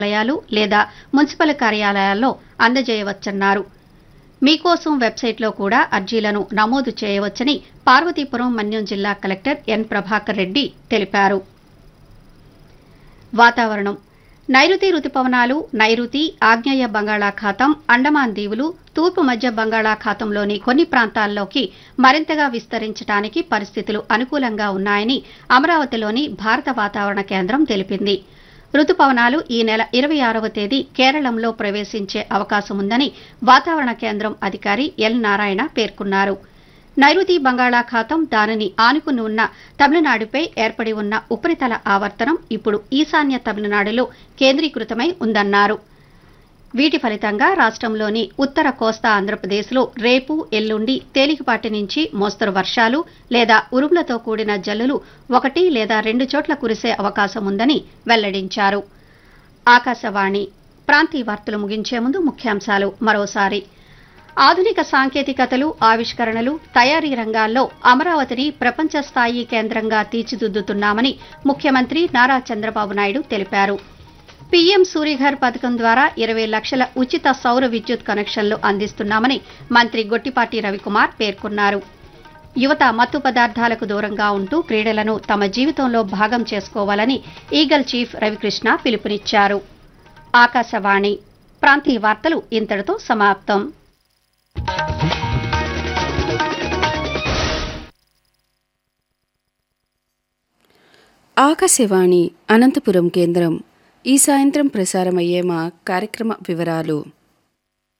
కార్యాలయాలు లేదా మున్సిపల్ కార్యాలయాల్లో అందజేయవచ్చన్నారు మీకోసం వెబ్సైట్లో కూడా అర్జీలను నమోదు చేయవచ్చని పార్వతీపురం మన్యం జిల్లా కలెక్టర్ ఎన్ ప్రభాకర్ రెడ్డి తెలిపారు వాతావరణం నైరుతి రుతుపవనాలు నైరుతి ఆగ్నేయ బంగాళాఖాతం అండమాన్ దీవులు తూర్పు మధ్య బంగాళాఖాతంలోని కొన్ని ప్రాంతాల్లోకి మరింతగా విస్తరించడానికి పరిస్థితులు అనుకూలంగా ఉన్నాయని అమరావతిలోని భారత వాతావరణ కేంద్రం తెలిపింది రుతుపవనాలు ఈ నెల ఇరవై ఆరవ తేదీ కేరళంలో ప్రవేశించే అవకాశం ఉందని వాతావరణ కేంద్రం అధికారి ఎల్ నారాయణ పేర్కొన్నారు నైరుతి బంగాళాఖాతం దానిని ఆనుకుని ఉన్న తమిళనాడుపై ఏర్పడి ఉన్న ఉపరితల ఆవర్తనం ఇప్పుడు ఈశాన్య తమిళనాడులో కేంద్రీకృతమై ఉందన్నారు వీటి ఫలితంగా రాష్ట్రంలోని ఉత్తర కోస్తా ఆంధ్రప్రదేశ్లో రేపు ఎల్లుండి తేలికపాటి నుంచి మోస్తరు వర్షాలు లేదా ఉరుములతో కూడిన జల్లులు ఒకటి లేదా రెండు చోట్ల కురిసే అవకాశం ఉందని వెల్లడించారు ఆకాశవాణి ప్రాంతీయ వార్తలు ముగించే ముందు ముఖ్యాంశాలు మరోసారి ఆధునిక సాంకేతికతలు ఆవిష్కరణలు తయారీ రంగాల్లో అమరావతిని ప్రపంచ స్థాయి కేంద్రంగా తీర్చిదిద్దుతున్నామని ముఖ్యమంత్రి నారా చంద్రబాబు నాయుడు తెలిపారు పీఎం సూర్యఘర్ పథకం ద్వారా ఇరవై లక్షల ఉచిత సౌర విద్యుత్ కనెక్షన్లు అందిస్తున్నామని మంత్రి గొట్టిపాటి రవికుమార్ పేర్కొన్నారు యువత మత్తు పదార్థాలకు దూరంగా ఉంటూ క్రీడలను తమ జీవితంలో భాగం చేసుకోవాలని ఈగల్ చీఫ్ రవికృష్ణ పిలుపునిచ్చారు ఆకాశవాణి ప్రాంతీయ వార్తలు ఇంతటితో సమాప్తం ఆకాశవాణి అనంతపురం కేంద్రం ఈ సాయంత్రం ప్రసారమయ్యే మా కార్యక్రమ వివరాలు